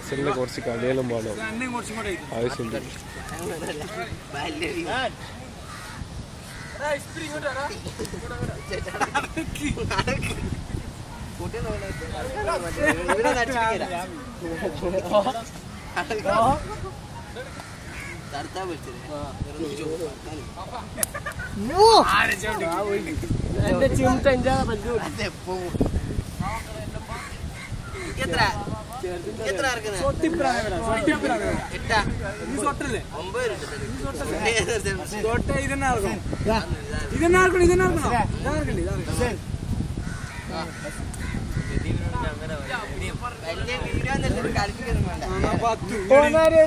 അസലിന് കുറച്ച് കളിയെല്ലാം വേണം എന്നെയും കുറച്ചും കൂടെ ആയിട്ട്. ആവശ്യമുണ്ട് എടാ, ഇസ്തിരി ഇങ്ങോട്ട് വാടാ. എന്റെ ചിമിട്ട എന്റെ എത്ര എത്ര ഇറക്കുന്നത് സൊട്ടിപ്രായവരാ, സൊട്ടിപ്രായവരാ. എട്ടാ ഈ സൊട്ടല്ലേ? ഒമ്പത് രൂപ സൊട്ട ഇതന്നെ ആർക്കണം. ഇതന്നെ ആർക്കണം, ഇതന്നെ ആർക്കണം. ഇതാ ആർക്കണ്ടേ, ഇതാ ആർക്കണം. വലിയ വീഡിയോ കളിപ്പിക്കുന്നു വേണ്ട ആ, പത്ത്.